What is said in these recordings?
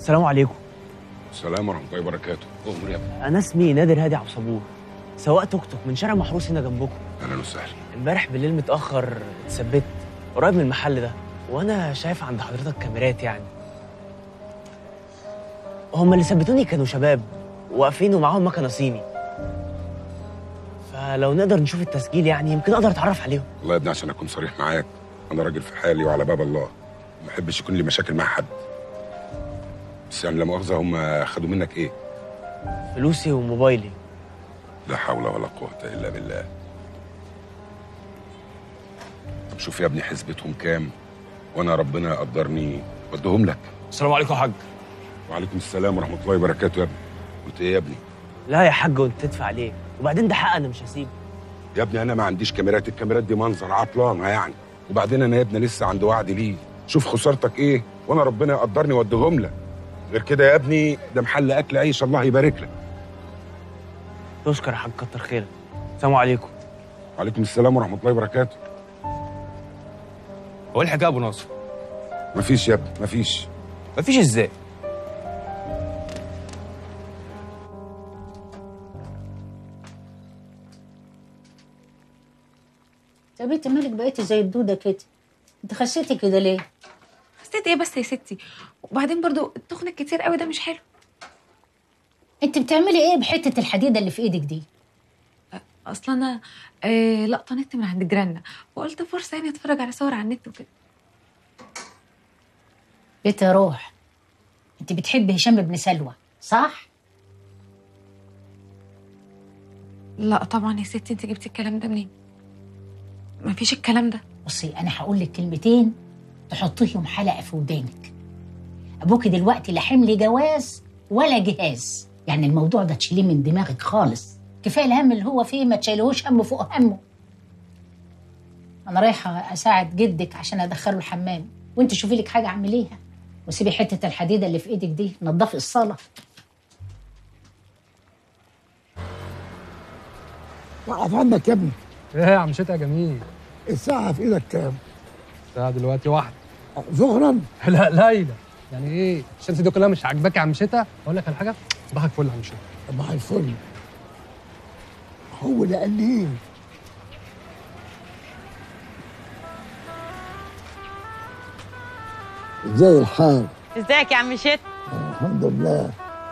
السلام عليكم السلام ورحمه الله وبركاته اؤمر يا ابني انا اسمي نادر هادي عبد صبور سواق توك توك من شارع محروس هنا جنبكم اهلا وسهلا امبارح بالليل متاخر اتثبت قريب من المحل ده وانا شايف عند حضرتك كاميرات يعني هم اللي ثبتوني كانوا شباب واقفين ومعاهم مكنه صيني فلو نقدر نشوف التسجيل يعني يمكن اقدر اتعرف عليهم والله يا ابني عشان اكون صريح معاك انا راجل في حالي وعلى باب الله ما احبش يكون لي مشاكل مع حد بس يعني لا مؤاخذه هم خدوا منك ايه فلوسي وموبايلي لا حول ولا قوه الا بالله طب شوف يا ابني حسبتهم كام وانا ربنا يقدرني ودهم لك السلام عليكم يا حاج وعليكم السلام ورحمه الله وبركاته يا ابني قلت ايه يا ابني لا يا حاج وانت تدفع ليه وبعدين ده حق انا مش هسيبه يا ابني انا ما عنديش كاميرات الكاميرات دي منظر عطلانه يعني وبعدين انا يا ابني لسه عند وعد ليه شوف خسارتك ايه وانا ربنا يقدرني واديهم لك غير كده يا ابني ده محل اكل عيش الله يبارك لك تشكر يا حاج كتر خيرك السلام عليكم وعليكم السلام ورحمه الله وبركاته هو ايه الحكايه يا ابو ناصر مفيش يا ابني مفيش مفيش ازاي يا بنتي مالك بقيتي زي الدوده كده انت خسيتي كده ليه حسيت ايه بس يا ستي وبعدين برضو التخن الكتير قوي ده مش حلو انت بتعملي ايه بحته الحديده اللي في ايدك دي اصلا انا آه لقطه نت من عند جيراننا وقلت فرصه يعني اتفرج على صور على النت وكده بيت يا روح انت بتحبي هشام بن سلوى صح لا طبعا يا ستي انت جبتي الكلام ده منين مفيش الكلام ده بصي انا هقول لك كلمتين تحطيهم حلقه في ودانك ابوكي دلوقتي لا حمل جواز ولا جهاز يعني الموضوع ده تشيليه من دماغك خالص كفايه الهم اللي هو فيه ما تشيلهوش هم فوق همه انا رايحه اساعد جدك عشان ادخله الحمام وانت شوفي لك حاجه اعمليها وسيبي حته الحديده اللي في ايدك دي نضفي الصاله وقف عنك يا ابني ايه يا عم شتا جميل الساعة في ايدك كام؟ الساعة دلوقتي واحدة ظهرا لا ليلى يعني ايه الشمس دي كلها مش عاجباك يا عم شتا اقول لك على حاجة صباحك فل يا عم شتا صباح الفل هو اللي قال لي ازاي الحال؟ ازيك يا عم شت الحمد لله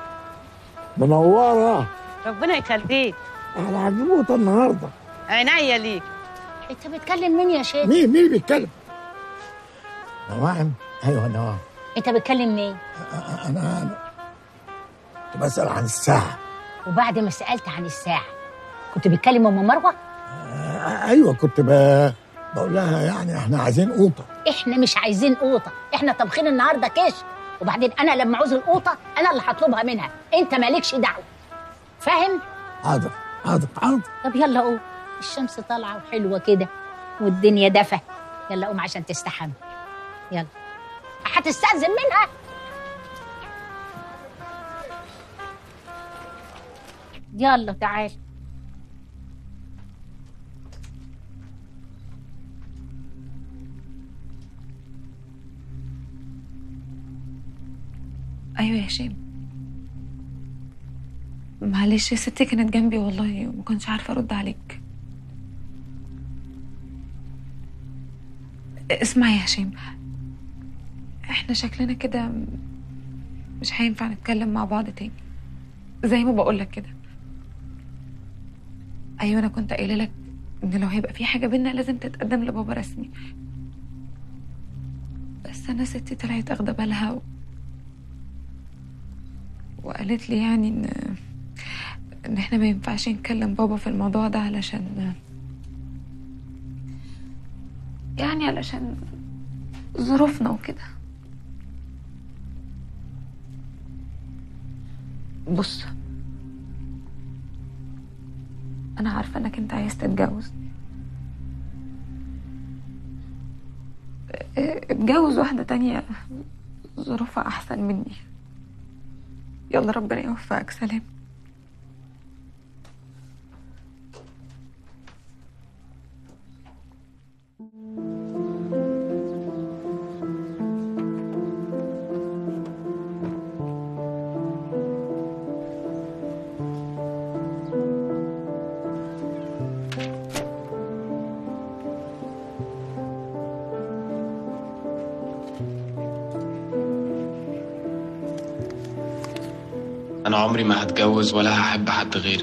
منورة ربنا يخليك احنا هنموت النهارده عينيا ليك انت بتكلم مين يا شيخ مين مين اللي بيتكلم؟ نواعم ايوه نواعم انت بتكلم مين انا انا كنت بسأل عن الساعة وبعد ما سالت عن الساعه كنت بتكلم ام مروه آه، ايوه كنت ب... بقول لها يعني احنا عايزين قوطة احنا مش عايزين قوطه احنا طابخين النهارده كش وبعدين انا لما عاوز القوطه انا اللي هطلبها منها انت مالكش دعوه فاهم حاضر حاضر حاضر طب يلا قوم الشمس طالعه وحلوه كده والدنيا دفى يلا قوم عشان تستحمى يلا هتستأذن منها يلا تعال ايوه يا هشام معلش يا ستي كانت جنبي والله وما كنتش عارفه ارد عليك اسمع يا هشام احنا شكلنا كده مش هينفع نتكلم مع بعض تاني زي ما بقولك كده ايوه انا كنت قايله لك ان لو هيبقى في حاجه بينا لازم تتقدم لبابا رسمي بس انا ستي طلعت اخده بالها و... وقالت لي يعني ان ان احنا ما ينفعش نكلم بابا في الموضوع ده علشان يعني علشان ظروفنا وكده بص انا عارفه انك انت عايز تتجوز اتجوز واحده تانية ظروفها احسن مني يلا ربنا يوفقك سلام انا عمري ما هتجوز ولا هحب حد غيرك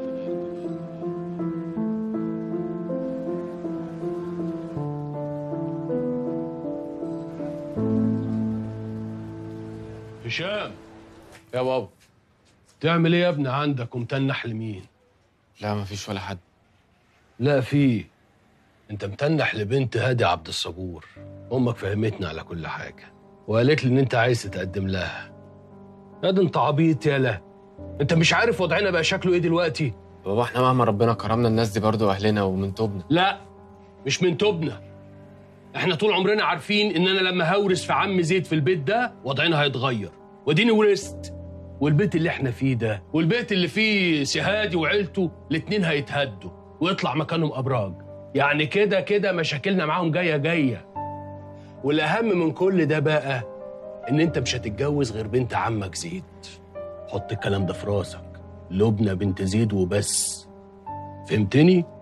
هشام يا بابا تعمل ايه يا ابني عندك ومتنح لمين؟ لا مفيش ولا حد لا في انت متنح لبنت هادي عبد الصبور امك فهمتنا على كل حاجه وقالت لي ان انت عايز تتقدم لها يا ده انت عبيط يالا انت مش عارف وضعنا بقى شكله ايه دلوقتي بابا احنا مهما ربنا كرمنا الناس دي برضو اهلنا ومن توبنا لا مش من توبنا احنا طول عمرنا عارفين ان انا لما هورث في عم زيد في البيت ده وضعنا هيتغير وديني ورثت والبيت اللي احنا فيه ده والبيت اللي فيه سهادي وعيلته الاتنين هيتهدوا ويطلع مكانهم ابراج يعني كده كده مشاكلنا معاهم جايه جايه والاهم من كل ده بقى ان انت مش هتتجوز غير بنت عمك زيد حط الكلام ده في راسك لبنى بنت زيد وبس فهمتني